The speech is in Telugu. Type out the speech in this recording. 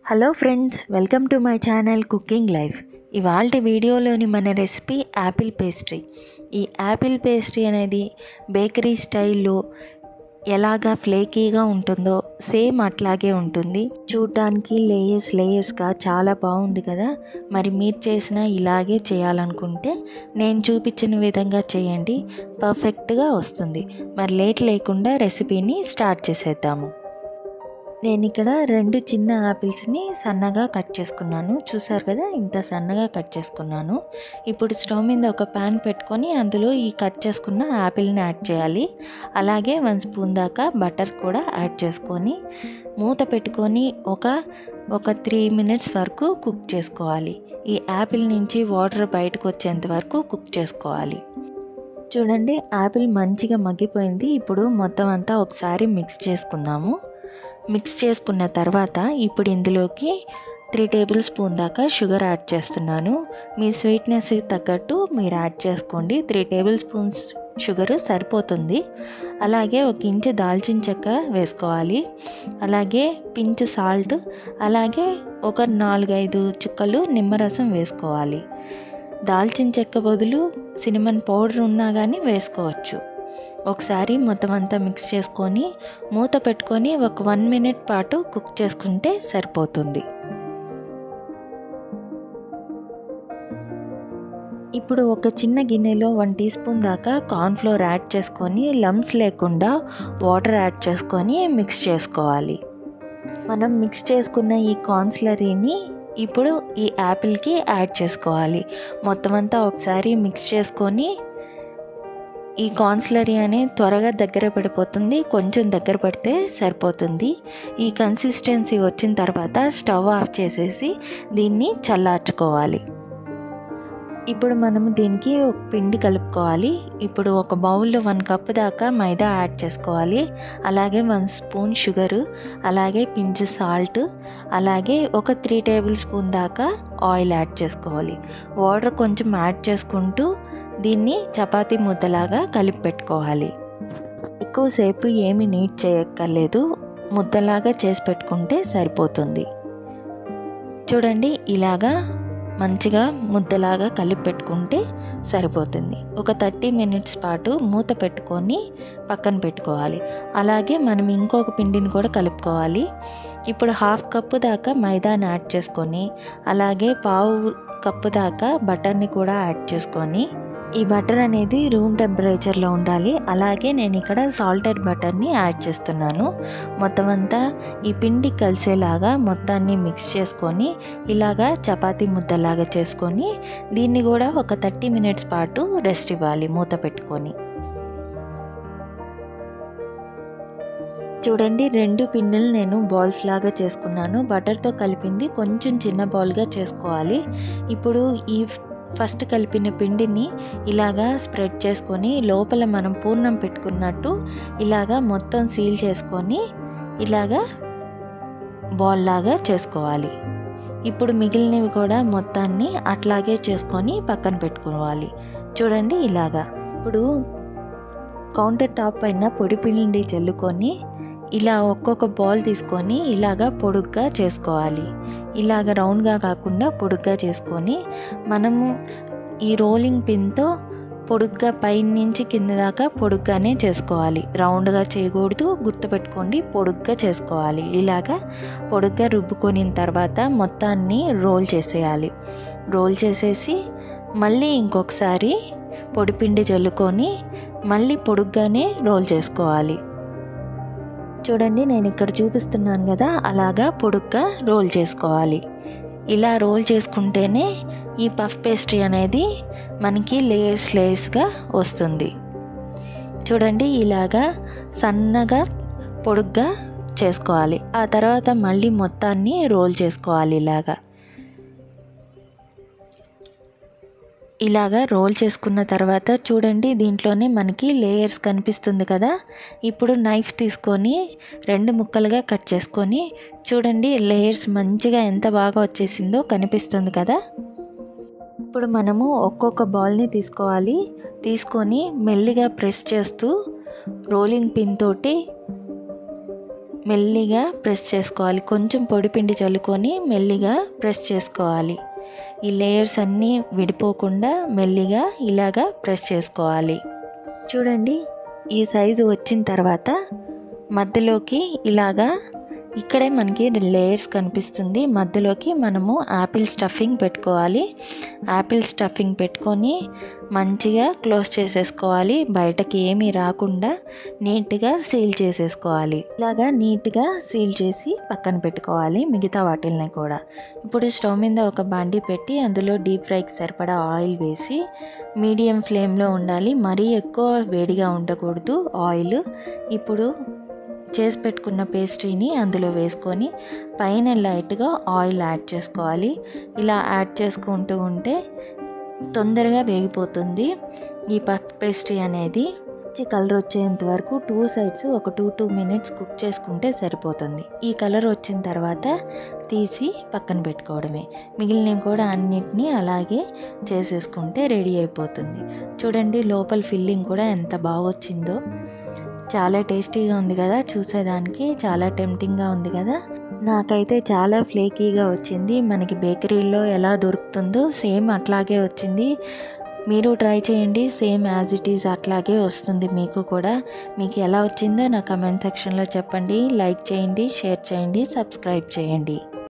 hello friends welcome to my channel cooking life ఇవాళ వీడియోలోని మన రెసిపీ యాపిల్ పేస్ట్రీ ఈ యాపిల్ పేస్ట్రీ అనేది బేకరీ స్టైల్లో ఎలాగా ఫ్లేకీగా ఉంటుందో సేమ్ అట్లాగే ఉంటుంది చూడటానికి లేయర్స్ లేయర్స్గా చాలా బాగుంది కదా మరి మీరు చేసిన ఇలాగే చేయాలనుకుంటే నేను చూపించిన విధంగా చేయండి పర్ఫెక్ట్గా వస్తుంది మరి లేట్ లేకుండా రెసిపీని స్టార్ట్ చేసేద్దాము నేను ఇక్కడ రెండు చిన్న యాపిల్స్ని సన్నగా కట్ చేసుకున్నాను చూసారు కదా ఇంత సన్నగా కట్ చేసుకున్నాను ఇప్పుడు స్టవ్ మీద ఒక ప్యాన్ పెట్టుకొని అందులో ఈ కట్ చేసుకున్న యాపిల్ని యాడ్ చేయాలి అలాగే వన్ స్పూన్ దాకా బటర్ కూడా యాడ్ చేసుకొని మూత పెట్టుకొని ఒక ఒక త్రీ మినిట్స్ వరకు కుక్ చేసుకోవాలి ఈ యాపిల్ నుంచి వాటర్ బయటకు వచ్చేంత వరకు కుక్ చేసుకోవాలి చూడండి యాపిల్ మంచిగా మగ్గిపోయింది ఇప్పుడు మొత్తం అంతా ఒకసారి మిక్స్ చేసుకుందాము మిక్స్ చేసుకున్న తర్వాత ఇప్పుడు ఇందులోకి త్రీ టేబుల్ స్పూన్ దాకా షుగర్ యాడ్ చేస్తున్నాను మీ స్వీట్నెస్ తగ్గట్టు మీరు యాడ్ చేసుకోండి త్రీ టేబుల్ స్పూన్స్ షుగర్ సరిపోతుంది అలాగే ఒక ఇంచు దాల్చిన చెక్క వేసుకోవాలి అలాగే పించ్ సాల్ట్ అలాగే ఒక నాలుగైదు చుక్కలు నిమ్మరసం వేసుకోవాలి దాల్చిన చెక్క బదులు సినిమన్ పౌడర్ ఉన్నా కానీ వేసుకోవచ్చు ఒకసారి మొత్తం అంతా మిక్స్ చేసుకొని మూత పెట్టుకొని ఒక వన్ మినిట్ పాటు కుక్ చేసుకుంటే సరిపోతుంది ఇప్పుడు ఒక చిన్న గిన్నెలో వన్ టీ స్పూన్ దాకా కార్న్ఫ్లోర్ యాడ్ చేసుకొని లమ్స్ లేకుండా వాటర్ యాడ్ చేసుకొని మిక్స్ చేసుకోవాలి మనం మిక్స్ చేసుకున్న ఈ కార్న్స్లరీని ఇప్పుడు ఈ యాపిల్కి యాడ్ చేసుకోవాలి మొత్తం అంతా ఒకసారి మిక్స్ చేసుకొని ఈ కాన్స్లరీ అనేది త్వరగా దగ్గర పడిపోతుంది కొంచెం దగ్గర పడితే సరిపోతుంది ఈ కన్సిస్టెన్సీ వచ్చిన తర్వాత స్టవ్ ఆఫ్ చేసేసి దీన్ని చల్లార్చుకోవాలి ఇప్పుడు మనము దీనికి ఒక పిండి కలుపుకోవాలి ఇప్పుడు ఒక బౌల్లో వన్ కప్ దాకా మైదా యాడ్ చేసుకోవాలి అలాగే వన్ స్పూన్ షుగరు అలాగే పించ్ సాల్ట్ అలాగే ఒక త్రీ టేబుల్ స్పూన్ దాకా ఆయిల్ యాడ్ చేసుకోవాలి వాటర్ కొంచెం యాడ్ చేసుకుంటూ దీన్ని చపాతీ ముద్దలాగా కలిపి పెట్టుకోవాలి ఎక్కువసేపు ఏమి నీట్ చేయక్కర్లేదు ముద్దలాగా చేసి పెట్టుకుంటే సరిపోతుంది చూడండి ఇలాగా మంచిగా ముద్దలాగా కలిపి పెట్టుకుంటే సరిపోతుంది ఒక థర్టీ మినిట్స్ పాటు మూత పెట్టుకొని పక్కన పెట్టుకోవాలి అలాగే మనం ఇంకొక పిండిని కూడా కలుపుకోవాలి ఇప్పుడు హాఫ్ కప్పు దాకా మైదాని యాడ్ చేసుకొని అలాగే పావు కప్పు దాకా బటర్ని కూడా యాడ్ చేసుకొని ఈ బటర్ అనేది రూమ్ టెంపరేచర్లో ఉండాలి అలాగే నేను ఇక్కడ సాల్టెడ్ బటర్ని యాడ్ చేస్తున్నాను మొత్తం అంతా ఈ పిండి కలిసేలాగా మొత్తాన్ని మిక్స్ చేసుకొని ఇలాగా చపాతీ ముద్దలాగా చేసుకొని దీన్ని కూడా ఒక థర్టీ మినిట్స్ పాటు రెస్ట్ ఇవ్వాలి మూత పెట్టుకొని చూడండి రెండు పిండిలు నేను బాల్స్ లాగా చేసుకున్నాను బటర్తో కలిపింది కొంచెం చిన్న బాల్గా చేసుకోవాలి ఇప్పుడు ఈ ఫస్ట్ కలిపిన పిండిని ఇలాగా స్ప్రెడ్ చేసుకొని లోపల మనం పూర్ణం పెట్టుకున్నట్టు ఇలాగా మొత్తం సీల్ చేసుకొని ఇలాగా బాల్ లాగా చేసుకోవాలి ఇప్పుడు మిగిలినవి కూడా మొత్తాన్ని అట్లాగే చేసుకొని పక్కన పెట్టుకోవాలి చూడండి ఇలాగా ఇప్పుడు కౌంటర్ టాప్ పైన పొడి పిండి చల్లుకొని ఇలా ఒక్కొక్క బాల్ తీసుకొని ఇలాగా పొడుగ్గా చేసుకోవాలి ఇలాగ రౌండ్గా కాకుండా పొడుగ్గా చేసుకొని మనము ఈ రోలింగ్ పిన్తో పొడుగ్గా పైన నుంచి కింద దాకా పొడుగ్గానే చేసుకోవాలి రౌండ్గా చేయకూడదు గుర్తుపెట్టుకోండి పొడుగ్గా చేసుకోవాలి ఇలాగా పొడుగ్గా రుబ్బుకొనిన తర్వాత మొత్తాన్ని రోల్ చేసేయాలి రోల్ చేసేసి మళ్ళీ ఇంకొకసారి పొడిపిండి చల్లుకొని మళ్ళీ పొడుగ్గానే రోల్ చేసుకోవాలి చూడండి నేను ఇక్కడ చూపిస్తున్నాను కదా అలాగా పొడుగ్గా రోల్ చేసుకోవాలి ఇలా రోల్ చేసుకుంటేనే ఈ పఫ్ పేస్ట్రీ అనేది మనకి లేయర్స్ లేయర్స్గా వస్తుంది చూడండి ఇలాగా సన్నగా పొడుగ్గా చేసుకోవాలి ఆ తర్వాత మళ్ళీ మొత్తాన్ని రోల్ చేసుకోవాలి ఇలాగా ఇలాగా రోల్ చేసుకున్న తర్వాత చూడండి దీంట్లోనే మనకి లేయర్స్ కనిపిస్తుంది కదా ఇప్పుడు నైఫ్ తీసుకొని రెండు ముక్కలుగా కట్ చేసుకొని చూడండి లేయర్స్ మంచిగా ఎంత బాగా వచ్చేసిందో కనిపిస్తుంది కదా ఇప్పుడు మనము ఒక్కొక్క బాల్ని తీసుకోవాలి తీసుకొని మెల్లిగా ప్రెస్ చేస్తూ రోలింగ్ పిన్ తోటి మెల్లిగా ప్రెస్ చేసుకోవాలి కొంచెం పొడిపిండి చల్లుకొని మెల్లిగా ప్రెస్ చేసుకోవాలి ఈ లేయర్స్ అన్నీ విడిపోకుండా మెల్లిగా ఇలాగా ప్రెస్ చేసుకోవాలి చూడండి ఈ సైజు వచ్చిన తర్వాత మధ్యలోకి ఇలాగా ఇక్కడే మనకి లేయర్స్ కనిపిస్తుంది మధ్యలోకి మనము యాపిల్ స్టఫింగ్ పెట్టుకోవాలి యాపిల్ స్టఫింగ్ పెట్టుకొని మంచిగా క్లోజ్ చేసేసుకోవాలి బయటకి ఏమీ రాకుండా నీట్గా సీల్ చేసేసుకోవాలి ఇలాగా నీట్గా సీల్ చేసి పక్కన పెట్టుకోవాలి మిగతా వాటిల్ని కూడా ఇప్పుడు స్టవ్ మీద ఒక బండి పెట్టి అందులో డీప్ ఫ్రైకి సరిపడా ఆయిల్ వేసి మీడియం ఫ్లేమ్లో ఉండాలి మరీ ఎక్కువ వేడిగా ఉండకూడదు ఆయిల్ ఇప్పుడు చేసి పెట్టుకున్న పేస్ట్రీని అందులో వేసుకొని పైన లైట్గా ఆయిల్ యాడ్ చేసుకోవాలి ఇలా యాడ్ చేసుకుంటూ ఉంటే తొందరగా వేగిపోతుంది ఈ పఫ్ పేస్ట్రీ అనేది మంచి కలర్ వచ్చేంత వరకు టూ సైడ్స్ ఒక టూ టూ మినిట్స్ కుక్ చేసుకుంటే సరిపోతుంది ఈ కలర్ వచ్చిన తర్వాత తీసి పక్కన పెట్టుకోవడమే మిగిలినవి కూడా అన్నిటినీ అలాగే చేసేసుకుంటే రెడీ అయిపోతుంది చూడండి లోపల ఫిల్లింగ్ కూడా ఎంత బాగా వచ్చిందో చాలా టేస్టీగా ఉంది కదా చూసేదానికి చాలా టెంప్టింగ్గా ఉంది కదా నాకైతే చాలా ఫ్లేకీగా వచ్చింది మనకి బేకరీలో ఎలా దొరుకుతుందో సేమ్ అట్లాగే వచ్చింది మీరు ట్రై చేయండి సేమ్ యాజ్ ఇట్ ఈజ్ అట్లాగే వస్తుంది మీకు కూడా మీకు ఎలా వచ్చిందో నా కమెంట్ సెక్షన్లో చెప్పండి లైక్ చేయండి షేర్ చేయండి సబ్స్క్రైబ్ చేయండి